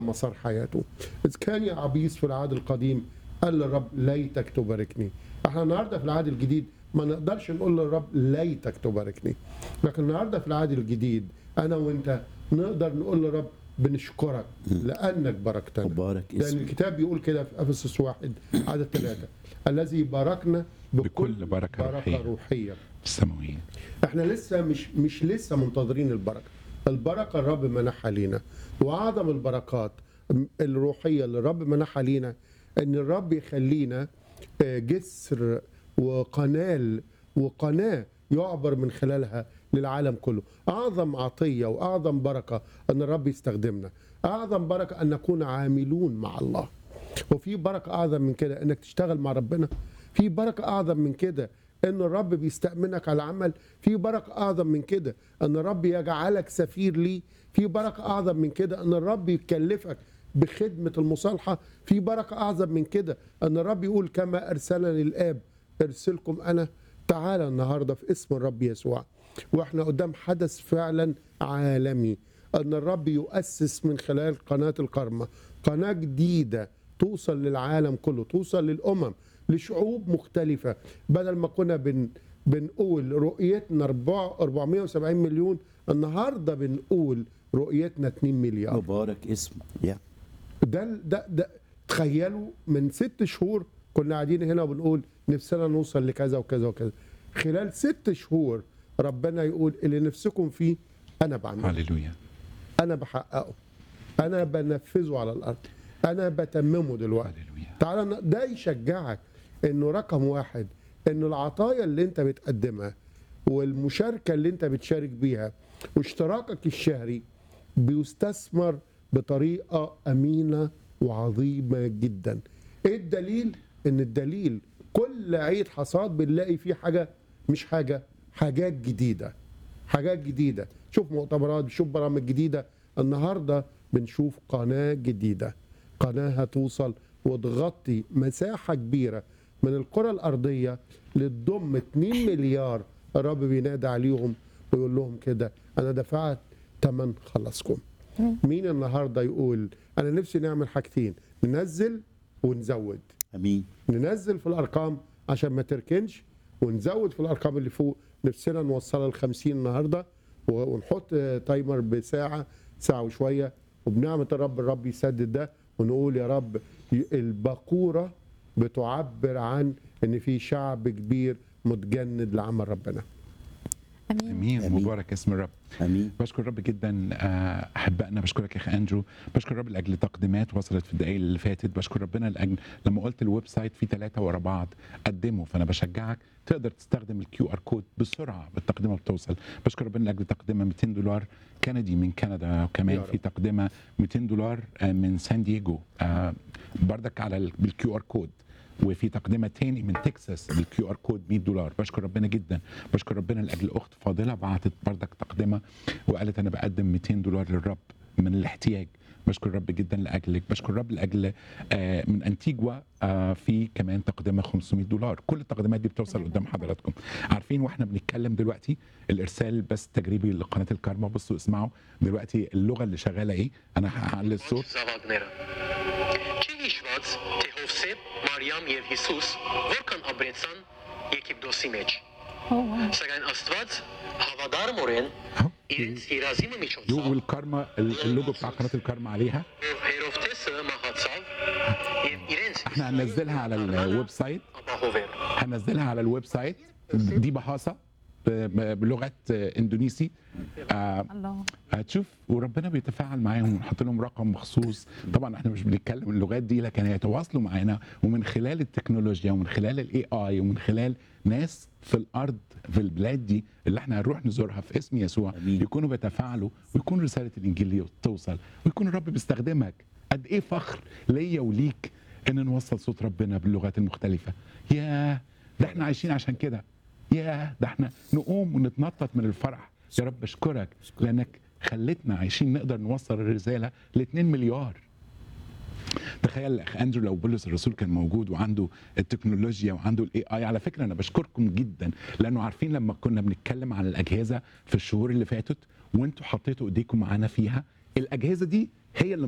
مسار حياته إذ كان يا عبيس في العهد القديم قال للرب ليتك تباركني احنا النهارده في العهد الجديد ما نقدرش نقول للرب ليتك تباركني لكن النهارده في العهد الجديد انا وانت نقدر نقول للرب بنشكرك لانك باركتنا مبارك لان اسمك الكتاب بيقول كده في افسس واحد عدد ثلاثه الذي باركنا بكل, بكل بركة بركه روحية. روحيه السماوية احنا لسه مش مش لسه منتظرين البركه البركه الرب منحها لينا واعظم البركات الروحيه اللي الرب منحها لينا ان الرب يخلينا آه، جسر وقنال وقناه يعبر من خلالها للعالم كله اعظم عطيه واعظم بركه ان الرب يستخدمنا اعظم بركه ان نكون عاملون مع الله وفي بركه اعظم من كده انك تشتغل مع ربنا في بركه اعظم من كده ان الرب بيستأمنك على عمل في بركه اعظم من كده ان الرب يجعلك سفير ليه في بركه اعظم من كده ان الرب يكلفك بخدمه المصالحه في بركه اعظم من كده ان الرب يقول كما ارسلني الاب ارسلكم انا تعالى النهارده في اسم الرب يسوع واحنا قدام حدث فعلا عالمي ان الرب يؤسس من خلال قناه الكرمه قناه جديده توصل للعالم كله توصل للامم لشعوب مختلفه بدل ما كنا بن بنقول رؤيتنا 4 470 مليون النهارده بنقول رؤيتنا 2 مليار مبارك اسمك يا ده ده ده تخيلوا من ست شهور كنا قاعدين هنا وبنقول نفسنا نوصل لكذا وكذا وكذا خلال ست شهور ربنا يقول اللي نفسكم فيه انا بعمله هللويا انا بحققه انا بنفذه على الارض انا بتممه دلوقتي هللويا تعالى ن- ده يشجعك انه رقم واحد انه العطايا اللي انت بتقدمها والمشاركه اللي انت بتشارك بيها واشتراكك الشهري بيستثمر بطريقه امينه وعظيمه جدا. ايه الدليل؟ ان الدليل كل عيد حصاد بنلاقي فيه حاجه مش حاجه حاجات جديده. حاجات جديده، شوف مؤتمرات، شوف برامج جديده، النهارده بنشوف قناه جديده. قناه هتوصل وتغطي مساحه كبيره من الكره الارضيه لتضم 2 مليار الرب بينادي عليهم ويقول لهم كده انا دفعت ثمن خلصكم. مين النهارده يقول انا نفسي نعمل حاجتين ننزل ونزود امين ننزل في الارقام عشان ما تركنش ونزود في الارقام اللي فوق نفسنا نوصلها ل 50 النهارده و- ونحط آه، تايمر بساعه ساعه وشويه وبنعمه الرب الرب يسدد ده ونقول يا رب ي- البقوره بتعبر عن ان في شعب كبير متجند لعمل ربنا امين امين آمين. مبارك اسم الرب امين بشكر الرب جدا آه، احبائنا بشكرك يا اخي اندرو بشكر الرب لاجل تقديمات وصلت في الدقائق اللي فاتت بشكر ربنا لاجل لما قلت الويب سايت فيه ثلاثه ورا بعض قدموا فانا بشجعك تقدر تستخدم الكيو ار كود بسرعه بالتقدمه بتوصل بشكر ربنا لاجل تقدمه 200 دولار كندي من كندا يا وكمان رب. في تقدمه 200 دولار آه، من سان دييجو آه، بردك على ال- بالكيو ار كود وفي تقدمه تاني من تكساس بالكيو ار كود 100 دولار بشكر ربنا جدا بشكر ربنا لاجل اخت فاضله بعتت بردك تقدمه وقالت انا بقدم 200 دولار للرب من الاحتياج بشكر الرب جدا لاجلك بشكر الرب لاجل آه من انتيجوا آه في كمان تقدمه 500 دولار كل التقديمات دي بتوصل قدام حضراتكم عارفين واحنا بنتكلم دلوقتي الارسال بس تجريبي لقناه الكارما بصوا اسمعوا دلوقتي اللغه اللي شغاله ايه انا هعلي الصوت Zavagները։ Չի հիշված, թե Հովսեփ, Մարիամ եւ Հիսուս որքան ապրեցան Եգիպտոսի մեջ։ Սակայն Աստված հավատարմորեն أهو. իրենց երազիմը دو միջոցով والكارما اللوجو بتاع قناه الكارما عليها Հերովտեսը մահացավ եւ իրենց احنا هننزلها على الويب سايت ապահովեր։ هنزلها على الويب سايت دي بهاصه ب- ب- بلغه آه، اندونيسي آه، الله هتشوف وربنا بيتفاعل معاهم ونحط لهم رقم مخصوص طبعا احنا مش بنتكلم اللغات دي لكن هيتواصلوا معانا ومن خلال التكنولوجيا ومن خلال الاي اي ومن خلال ناس في الارض في البلاد دي اللي احنا هنروح نزورها في اسم يسوع أمين. يكونوا بيتفاعلوا ويكون رساله الانجيل توصل ويكون الرب بيستخدمك قد ايه فخر ليا وليك ان نوصل صوت ربنا باللغات المختلفه ياه ده احنا عايشين عشان كده ياه ده احنا نقوم ونتنطط من الفرح يا رب اشكرك لانك خلتنا عايشين نقدر نوصل الرساله ل 2 مليار تخيل اخ اندرو لو بولس الرسول كان موجود وعنده التكنولوجيا وعنده الاي اي على فكره انا بشكركم جدا لانه عارفين لما كنا بنتكلم عن الاجهزه في الشهور اللي فاتت وانتوا حطيتوا ايديكم معانا فيها الاجهزه دي هي اللي